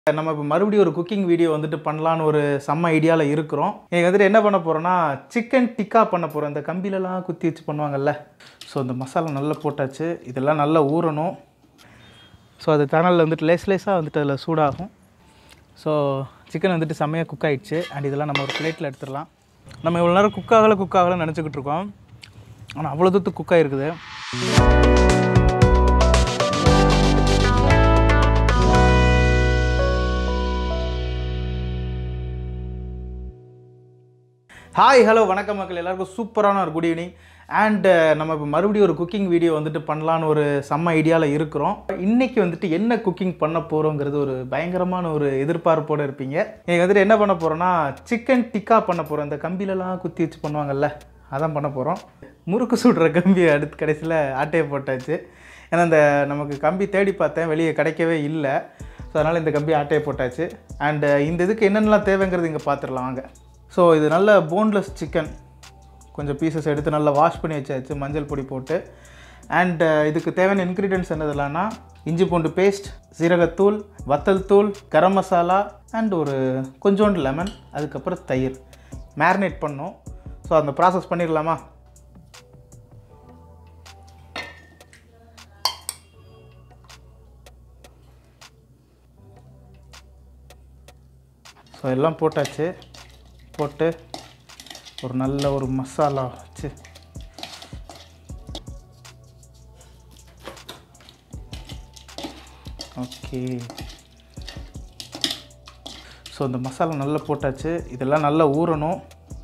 நம்ம இப்போ மறுபடியும் ஒரு குக்கிங் வீடியோ வந்துட்டு பண்ணலான்னு ஒரு செம்ம ஐடியாவில் இருக்கிறோம் நீங்கள் வந்துட்டு என்ன பண்ண போகிறோன்னா சிக்கன் டிக்கா பண்ண போகிறோம் இந்த கம்பிலலாம் குத்தி வச்சு பண்ணுவாங்கல்ல ஸோ இந்த மசாலா நல்லா போட்டாச்சு இதெல்லாம் நல்லா ஊறணும் ஸோ அது தணலில் வந்துட்டு லேஸ் லேஸாக வந்துட்டு அதில் சூடாகும் ஸோ சிக்கன் வந்துட்டு செம்மையாக குக் ஆயிடுச்சு அண்ட் இதெல்லாம் நம்ம ஒரு பிளேட்டில் எடுத்துடலாம் நம்ம இவ்வளோ நேரம் குக் ஆகலை குக் ஆகலை நினச்சிக்கிட்டு இருக்கோம் ஆனால் அவ்வளோ தூரத்துக்கு குக் ஆகிருக்குது ஹாய் ஹலோ வணக்கம் மக்கள் எல்லாருக்கும் சூப்பரான ஒரு குட் ஈவினிங் அண்ட் நம்ம இப்போ மறுபடியும் ஒரு குக்கிங் வீடியோ வந்துட்டு பண்ணலான்னு ஒரு செம்ம ஐடியாவில் இருக்கிறோம் இன்னைக்கு வந்துட்டு என்ன குக்கிங் பண்ண போகிறோங்கிறது ஒரு பயங்கரமான ஒரு எதிர்பார்ப்போடு இருப்பீங்க நீங்கள் வந்துட்டு என்ன பண்ண போகிறோன்னா சிக்கன் டிக்கா பண்ண போகிறோம் இந்த கம்பிலலாம் குத்தி வச்சு பண்ணுவாங்கல்ல அதான் பண்ண போகிறோம் முறுக்கு சுடுற கம்பி அடுத்து கடைசியில் ஆட்டையை போட்டாச்சு ஏன்னா இந்த நமக்கு கம்பி தேடி பார்த்தேன் வெளியே கிடைக்கவே இல்லை ஸோ அதனால் இந்த கம்பி ஆட்டையை போட்டாச்சு அண்டு இந்த இதுக்கு என்னென்னலாம் தேவைங்கிறது இங்கே பார்த்துடலாம் வாங்க ஸோ இது நல்ல போன்லெஸ் சிக்கன் கொஞ்சம் பீசஸ் எடுத்து நல்லா வாஷ் பண்ணி வச்சாச்சு மஞ்சள் பொடி போட்டு அண்ட் இதுக்கு தேவையான இன்க்ரீடியன்ஸ் என்னதுலான்னா இஞ்சி பூண்டு பேஸ்ட் சீரகத்தூள் வத்தல் தூள் கரம் மசாலா அண்ட் ஒரு கொஞ்சோண்டு லெமன் அதுக்கப்புறம் தயிர் மேரினேட் பண்ணோம் ஸோ அந்த ப்ராசஸ் பண்ணிடலாமா ஸோ எல்லாம் போட்டாச்சு போட்டு ஒரு நல்ல ஒரு மசாலா வச்சு ஓகே ஸோ இந்த மசாலா நல்லா போட்டாச்சு இதெல்லாம் நல்லா ஊறணும்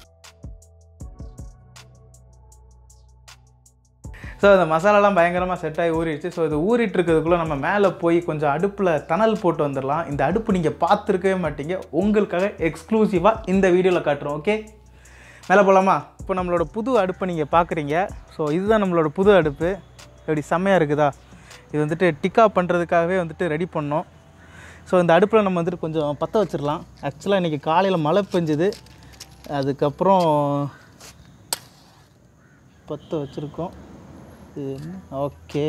ஸோ இந்த மசாலாலாம் பயங்கரமாக செட் ஆகி ஊறிடுச்சு ஸோ இது ஊறிட்டு இருக்கிறதுக்குள்ளே நம்ம மேலே போய் கொஞ்சம் அடுப்பில் தணல் போட்டு வந்துடலாம் இந்த அடுப்பு நீங்கள் பார்த்துருக்கவே மாட்டீங்க உங்களுக்காக எக்ஸ்க்ளூசிவாக இந்த வீடியோவில் காட்டுறோம் ஓகே மேலே போகலாமா இப்போ நம்மளோட புது அடுப்பை நீங்கள் பார்க்குறீங்க ஸோ இதுதான் நம்மளோட புது அடுப்பு எப்படி செம்மையாக இருக்குதா இது வந்துட்டு டிக்கா பண்ணுறதுக்காகவே வந்துட்டு ரெடி பண்ணோம் ஸோ இந்த அடுப்பில் நம்ம வந்துட்டு கொஞ்சம் பற்ற வச்சிடலாம் ஆக்சுவலாக இன்றைக்கி காலையில் மழை பெஞ்சுது அதுக்கப்புறம் பற்ற வச்சுருக்கோம் ஓகே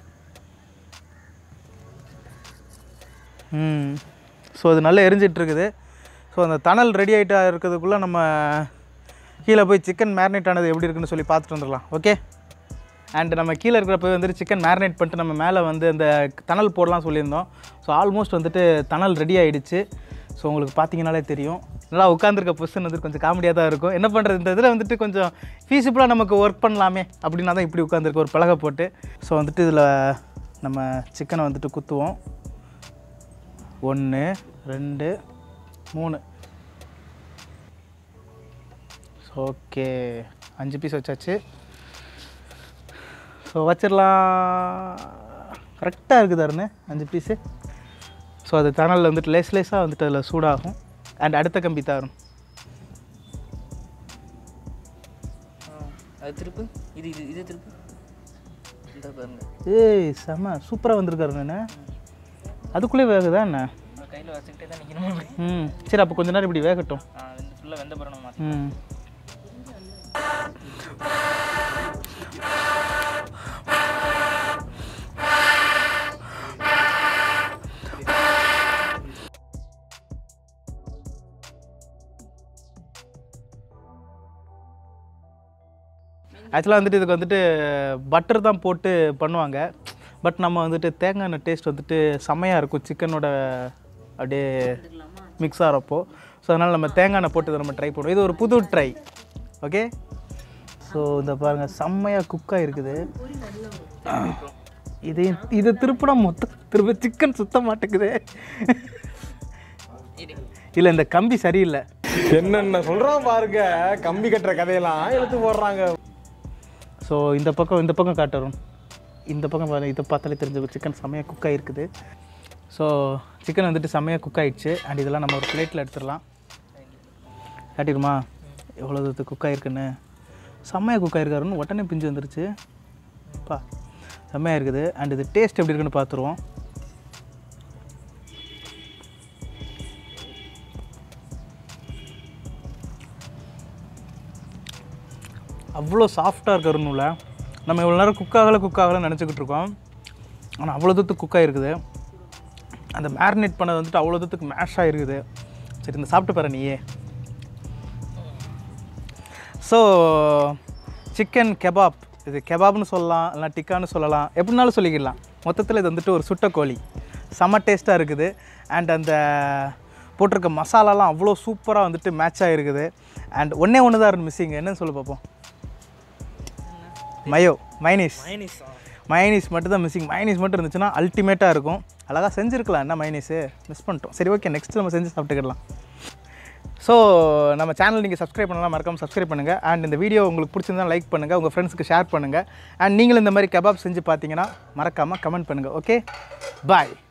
ம் ஸோ அது நல்லா எரிஞ்சிட்டு இருக்குது ஸோ அந்த தணல் ரெடி ஆகிட்டா இருக்கிறதுக்குள்ளே நம்ம கீழே போய் சிக்கன் மேரினேட் ஆனது எப்படி இருக்குன்னு சொல்லி பார்த்துட்டு வந்துடலாம் ஓகே அண்ட் நம்ம கீழே இருக்கிறப்ப வந்துட்டு சிக்கன் மேரினேட் பண்ணிட்டு நம்ம மேலே வந்து அந்த தணல் போடலாம் சொல்லியிருந்தோம் ஸோ ஆல்மோஸ்ட் வந்துட்டு தணல் ரெடி ஆகிடுச்சு ஸோ உங்களுக்கு பார்த்தீங்கனாலே தெரியும் நல்லா உட்காந்துருக்க பொசிஷன் வந்து கொஞ்சம் காமெடியாக தான் இருக்கும் என்ன பண்ணுறது இந்த இதில் வந்துட்டு கொஞ்சம் ஃபீஸிபிளாக நமக்கு ஒர்க் பண்ணலாமே அப்படின்னா தான் இப்படி உட்காந்துருக்கு ஒரு பலகை போட்டு ஸோ வந்துட்டு இதில் நம்ம சிக்கனை வந்துட்டு குத்துவோம் ஒன்று ரெண்டு மூணு ஓகே அஞ்சு பீஸ் வச்சாச்சு ஸோ வச்சிடலாம் கரெக்டாக இருக்குது அருண் அஞ்சு பீஸு ஸோ அது தணலில் வந்துட்டு லேஸ் லேஸாக வந்துட்டு அதில் சூடாகும் அண்ட் அடுத்த கம்பி தரும் அது திருப்பு இது இது இது திருப்பு இந்த பாருங்க ஏய் செம சூப்பராக வந்திருக்காரு நான் அதுக்குள்ளே வேகுதா என்ன நான் கையில் வச்சுக்கிட்டே தான் நிற்கணும் இப்படி ம் சரி அப்போ கொஞ்ச நேரம் இப்படி வேகட்டும் ஆ வெந்த ஃபுல்லாக வெந்த பிறகு மாற்றி ம் ஆக்சுவலாக வந்துட்டு இதுக்கு வந்துட்டு பட்டர் தான் போட்டு பண்ணுவாங்க பட் நம்ம வந்துட்டு தேங்காய் எண்ணெய் டேஸ்ட் வந்துட்டு செம்மையாக இருக்கும் சிக்கனோட அப்படியே மிக்ஸ் ஆகிறப்போ ஸோ அதனால் நம்ம தேங்காய் எண்ணெய் போட்டு இதை நம்ம ட்ரை பண்ணுவோம் இது ஒரு புது ட்ரை ஓகே ஸோ இந்த பாருங்கள் செம்மையாக குக்காக இருக்குது இது இதை திருப்பினா மொத்த திரும்ப சிக்கன் சுத்த மாட்டேங்குது இல்லை இந்த கம்பி சரியில்லை என்னென்ன சொல்றான் பாருங்க கம்பி கட்டுற கதையெல்லாம் இழுத்து போடுறாங்க ஸோ இந்த பக்கம் இந்த பக்கம் காட்டுறோம் இந்த பக்கம் பாருங்க இதை பார்த்தாலே தெரிஞ்ச சிக்கன் செம்மையாக குக் ஆகிருக்குது ஸோ சிக்கன் வந்துட்டு செம்மையாக குக் ஆயிடுச்சு அண்ட் இதெல்லாம் நம்ம ஒரு பிளேட்டில் எடுத்துடலாம் காட்டிடுமா எவ்வளோ தூரத்துக்கு குக் ஆகிருக்குன்னு செம்மையாக குக் ஆகிருக்காருன்னு உடனே பிஞ்சு வந்துருச்சு பா செம்மையாக இருக்குது அண்ட் இது டேஸ்ட் எப்படி இருக்குன்னு பார்த்துருவோம் அவ்வளோ சாஃப்டாக இருக்கறனுல நம்ம இவ்வளோ நேரம் குக் ஆகலை குக் ஆகலைன்னு நினச்சிக்கிட்டு இருக்கோம் ஆனால் அவ்வளோ தூரத்துக்கு குக் ஆகிருக்குது அந்த மேரினேட் பண்ணது வந்துட்டு அவ்வளோ தூரத்துக்கு மேஷ் ஆகிருக்குது சரி இந்த சாப்பிட்டு பாரு நீயே ஸோ சிக்கன் கெபாப் இது கெபாப்னு சொல்லலாம் இல்லை டிக்கான்னு சொல்லலாம் எப்படினாலும் சொல்லிக்கலாம் மொத்தத்தில் இது வந்துட்டு ஒரு சுட்ட கோழி செம்ம டேஸ்ட்டாக இருக்குது அண்ட் அந்த போட்டிருக்க மசாலாலாம் அவ்வளோ சூப்பராக வந்துட்டு மேட்ச் ஆகிருக்குது அண்ட் ஒன்றே ஒன்று தான் இருந்து மிஸ்ஸிங் என்னன்னு சொல்லு பார்ப்போம் மயோ மைனீஸ் மைனீஸ் மட்டும் தான் மிஸ்ஸிங் மைனீஸ் மட்டும் இருந்துச்சுன்னா அல்டிமேட்டாக இருக்கும் அழகாக செஞ்சுருக்கலாம் என்ன மைனீஸு மிஸ் பண்ணிட்டோம் சரி ஓகே நெக்ஸ்ட் நம்ம செஞ்சு சாப்பிட்டுக்கலாம் ஸோ நம்ம சேனல் நீங்கள் சப்ஸ்கிரைப் பண்ணலாம் மறக்காம சப்ஸ்கிரைப் பண்ணுங்கள் அண்ட் இந்த வீடியோ உங்களுக்கு பிடிச்சிருந்தா லைக் பண்ணுங்கள் உங்கள் ஃப்ரெண்ட்ஸுக்கு ஷேர் பண்ணுங்கள் அண்ட் நீங்களும் இந்த மாதிரி கபாப் செஞ்சு பார்த்தீங்கன்னா மறக்காமல் கமெண்ட் பண்ணுங்கள் ஓகே பாய்